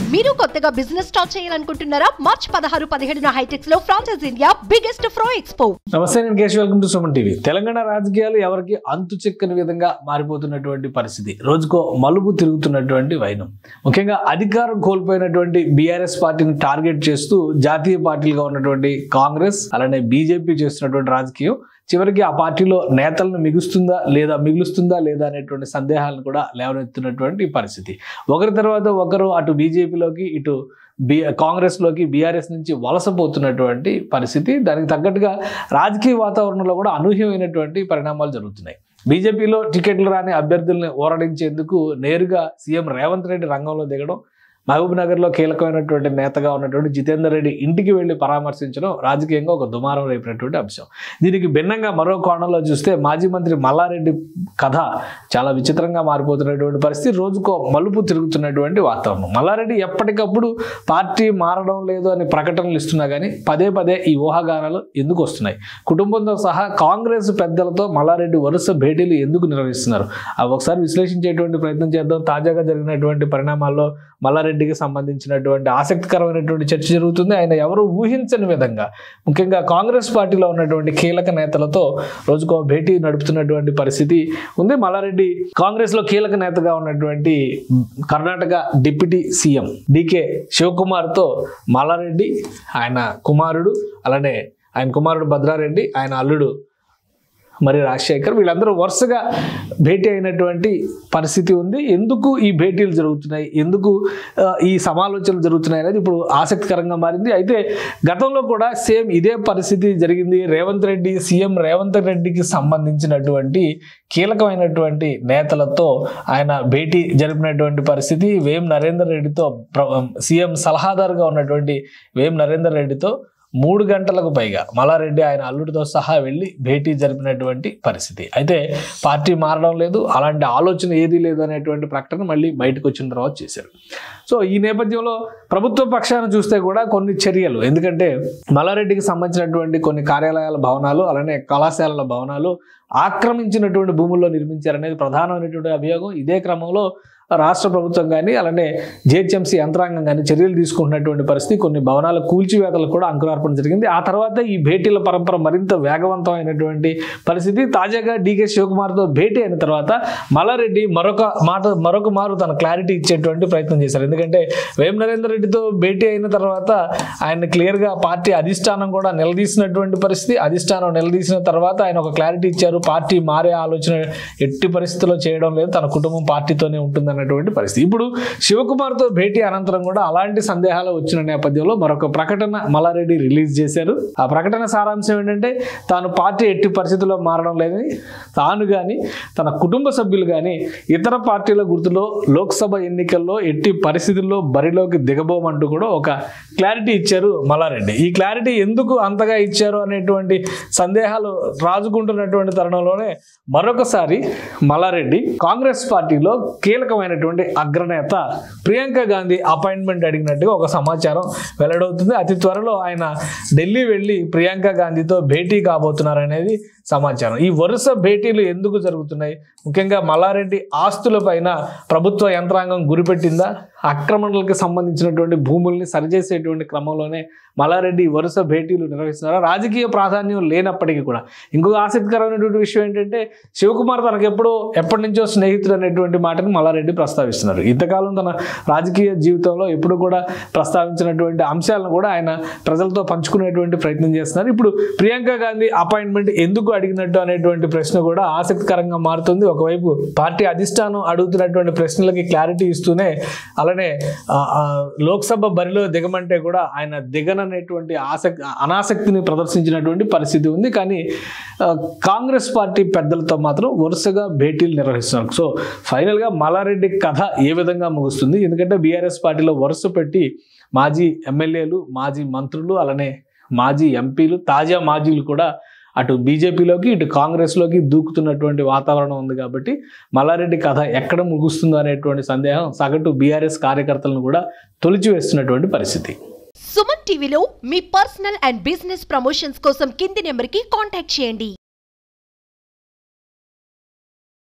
మీరు కొత్తగా business start చేయాలనుకుంటున్నారా మార్చ్ పదహారు పదిహేడున హైటెక్స్ లో ఫ్రాన్సెస్ ఇండియా బిగ్గెస్ట్ ఫ్రో ఎక్స్పో నమస్తే నేను Kesh welcome to Suman TV Telangana రాజకీయాలు ఎవరికి అంతు చిక్కని విధంగా మారిపోతున్నటువంటి పరిస్థితి రోజుకో మలుపు తిరుగుతున్నటువంటి వైనం ముఖ్యంగా అధికారం కోల్పోయినటువంటి బీఆర్ఎస్ పార్టీని టార్గెట్ చేస్తూ జాతీయ పార్టీలుగా ఉన్నటువంటి కాంగ్రెస్ అలానే బీజేపీ చేస్తున్నటువంటి రాజకీయం చివరికి ఆ పార్టీలో నేతలను మిగుస్తుందా లేదా మిగులుస్తుందా లేదా అనేటువంటి సందేహాలను కూడా లేవనెత్తున్నటువంటి పరిస్థితి ఒకరి తర్వాత ఒకరు అటు బీజేపీలోకి ఇటు బి కాంగ్రెస్లోకి బీఆర్ఎస్ నుంచి వలసపోతున్నటువంటి పరిస్థితి దానికి తగ్గట్టుగా రాజకీయ వాతావరణంలో కూడా అనూహ్యమైనటువంటి పరిణామాలు జరుగుతున్నాయి బీజేపీలో టికెట్లు రాని అభ్యర్థుల్ని ఓరడించేందుకు నేరుగా సీఎం రేవంత్ రెడ్డి రంగంలో దిగడం మహబూబ్ నగర్లో కీలకమైనటువంటి నేతగా ఉన్నటువంటి జితేందర్ రెడ్డి ఇంటికి వెళ్ళి పరామర్శించడం రాజకీయంగా ఒక దుమారం రేపినటువంటి అంశం దీనికి భిన్నంగా మరో కోణంలో చూస్తే మాజీ మంత్రి మల్లారెడ్డి కథ చాలా విచిత్రంగా మారిపోతున్నటువంటి పరిస్థితి రోజుకో మలుపు తిరుగుతున్నటువంటి వాతావరణం మల్లారెడ్డి ఎప్పటికప్పుడు పార్టీ మారడం లేదు అని ప్రకటనలు ఇస్తున్నా కానీ పదే పదే ఈ ఊహాగానాలు ఎందుకు వస్తున్నాయి కుటుంబంతో సహా కాంగ్రెస్ పెద్దలతో మల్లారెడ్డి వరుస భేటీలు ఎందుకు నిర్వహిస్తున్నారు అవి ఒకసారి విశ్లేషించేటువంటి ప్రయత్నం చేద్దాం తాజాగా జరిగినటువంటి పరిణామాల్లో మల్లారెడ్డికి సంబంధించినటువంటి ఆసక్తికరమైనటువంటి చర్చ జరుగుతుంది ఆయన ఎవరు ఊహించని విధంగా ముఖ్యంగా కాంగ్రెస్ పార్టీలో ఉన్నటువంటి కీలక నేతలతో రోజుకో భేటీ నడుపుతున్నటువంటి పరిస్థితి ఉంది మల్లారెడ్డి కాంగ్రెస్ లో కీలక నేతగా ఉన్నటువంటి కర్ణాటక డిప్యూటీ సీఎం డికే శివకుమార్తో మల్లారెడ్డి ఆయన కుమారుడు అలానే ఆయన కుమారుడు భద్రారెడ్డి ఆయన అల్లుడు మరి రాజశేఖర్ వీళ్ళందరూ వరుసగా భేటీ అయినటువంటి పరిస్థితి ఉంది ఎందుకు ఈ భేటీలు జరుగుతున్నాయి ఎందుకు ఆ, ఈ సమాలోచనలు జరుగుతున్నాయి అనేది ఇప్పుడు ఆసక్తికరంగా మారింది అయితే గతంలో కూడా సేమ్ ఇదే పరిస్థితి జరిగింది రేవంత్ రెడ్డి సీఎం రేవంత్ రెడ్డికి సంబంధించినటువంటి కీలకమైనటువంటి నేతలతో ఆయన భేటీ జరిపినటువంటి పరిస్థితి వేం నరేందర్ రెడ్డితో ప్ర- సీఎం సలహాదారుగా ఉన్నటువంటి వేం నరేందర్ రెడ్డితో మూడు గంటలకు పైగా మల్లారెడ్డి ఆయన అల్లుడితో సహా వెళ్ళి భేటీ జరిపినటువంటి పరిస్థితి అయితే పార్టీ మారడం లేదు అలాంటి ఆలోచన ఏదీ లేదు అనేటువంటి ప్రకటన మళ్ళీ బయటకు వచ్చిన తర్వాత చేశారు సో ఈ నేపథ్యంలో ప్రభుత్వ పక్షాన చూస్తే కూడా కొన్ని చర్యలు ఎందుకంటే మల్లారెడ్డికి సంబంధించినటువంటి కొన్ని కార్యాలయాల భవనాలు అలానే కళాశాలల భవనాలు ఆక్రమించినటువంటి భూముల్లో నిర్మించారనేది ప్రధానమైనటువంటి అభియోగం ఇదే క్రమంలో రాష్ట్ర ప్రభుత్వం కానీ అలానే జిహెచ్ఎంసీ యంత్రాంగం కానీ చర్యలు తీసుకుంటున్నటువంటి పరిస్థితి కొన్ని భవనాల కూల్చివేతలకు కూడా అంకురార్పణ జరిగింది ఆ తర్వాత ఈ భేటీల పరంపర మరింత వేగవంతమైనటువంటి పరిస్థితి తాజాగా డీకే శివకుమార్తో భేటీ అయిన తర్వాత మల్లారెడ్డి మరొక మాట మరొక మారు తన క్లారిటీ ఇచ్చేటువంటి ప్రయత్నం చేశారు ఎందుకంటే వేం నరేందర్ రెడ్డితో భేటీ అయిన తర్వాత ఆయన క్లియర్గా పార్టీ అధిష్టానం కూడా నిలదీసినటువంటి పరిస్థితి అధిష్టానం నిలదీసిన తర్వాత ఆయన ఒక క్లారిటీ ఇచ్చారు పార్టీ మారే ఆలోచన ఎట్టి పరిస్థితుల్లో చేయడం లేదు తన కుటుంబం పార్టీతోనే ఉంటుందన్నటువంటి పరిస్థితి ఇప్పుడు శివకుమార్తో భేటీ అనంతరం కూడా అలాంటి సందేహాలు వచ్చిన నేపథ్యంలో మరొక ప్రకటన మల్లారెడ్డి రిలీజ్ చేశారు ఆ ప్రకటన సారాంశం ఏంటంటే తాను పార్టీ ఎట్టి పరిస్థితుల్లో మారడం లేదని తాను కానీ తన కుటుంబ సభ్యులు కానీ ఇతర పార్టీల గుర్తులో లోక్సభ ఎన్నికల్లో ఎట్టి పరిస్థితుల్లో బరిలోకి దిగబోమంటూ కూడా ఒక క్లారిటీ ఇచ్చారు మల్లారెడ్డి ఈ క్లారిటీ ఎందుకు అంతగా ఇచ్చారు అనేటువంటి సందేహాలు రాజుకుంటున్నటువంటి తరుణంలోనే మరొకసారి మల్లారెడ్డి కాంగ్రెస్ పార్టీలో కీలకమైనటువంటి అగ్రనేత ప్రియాంక గాంధీ అపాయింట్మెంట్ అడిగినట్టుగా ఒక సమాచారం వెల్లడవుతుంది అతి త్వరలో ఆయన ఢిల్లీ వెళ్ళి ప్రియాంక గాంధీతో భేటీ కాబోతున్నారనేది సమాచారం ఈ వరుస భేటీలు ఎందుకు జరుగుతున్నాయి ముఖ్యంగా మల్లారెడ్డి ఆస్తులపైన ప్రభుత్వ యంత్రాంగం గురిపెట్టిందా ఆక్రమణలకు సంబంధించినటువంటి భూముల్ని సరిచేసేటువంటి క్రమంలోనే మల్లారెడ్డి ఈ వరుస భేటీలు నిర్వహిస్తున్నారా రాజకీయ ప్రాధాన్యం లేనప్పటికీ కూడా ఇంకొక ఆసక్తికరమైనటువంటి విషయం ఏంటంటే శివకుమార్ తనకు ఎప్పుడో ఎప్పటి నుంచో స్నేహితుడు అనేటువంటి మాటను మల్లారెడ్డి ప్రస్తావిస్తున్నారు ఇంతకాలం తన రాజకీయ జీవితంలో ఎప్పుడు కూడా ప్రస్తావించినటువంటి అంశాలను కూడా ఆయన ప్రజలతో పంచుకునేటువంటి ప్రయత్నం చేస్తున్నారు ఇప్పుడు ప్రియాంక గాంధీ అపాయింట్మెంట్ ఎందుకు అడిగినట్టు అనేటువంటి ప్రశ్న కూడా ఆసక్తికరంగా మారుతుంది ఒకవైపు పార్టీ అధిష్టానం అడుగుతున్నటువంటి ప్రశ్నలకి క్లారిటీ ఇస్తూనే అలానే ఆ, ఆ, లోక్సభ బరిలో దిగమంటే కూడా ఆయన దిగననేటువంటి ఆసక్తి అనాసక్తిని ప్రదర్శించినటువంటి పరిస్థితి ఉంది కానీ ఆ, కాంగ్రెస్ పార్టీ పెద్దలతో మాత్రం వరుసగా భేటీలు నిర్వహిస్తున్నారు సో ఫైనల్గా మల్లారెడ్డి కథ ఏ విధంగా ముగుస్తుంది ఎందుకంటే బీఆర్ఎస్ పార్టీలో వరుస పెట్టి మాజీ ఎమ్మెల్యేలు మాజీ మంత్రులు అలానే మాజీ ఎంపీలు తాజా మాజీలు కూడా అటు బీజేపీలోకి ఇటు కాంగ్రెస్లోకి దూకుతున్నటువంటి వాతావరణం ఉంది కాబట్టి మల్లారెడ్డి కథ ఎక్కడ ముగుస్తుందో అనేటువంటి సందేహం సగటు బీఆర్ఎస్ కార్యకర్తలను కూడా తొలిచివేస్తున్నటువంటి పరిస్థితి సుమన్ టీవీలో మీ పర్సనల్ అండ్ బిజినెస్ ప్రమోషన్స్ కోసం కింది నెంబర్కి కాంటాక్ట్ చేయండి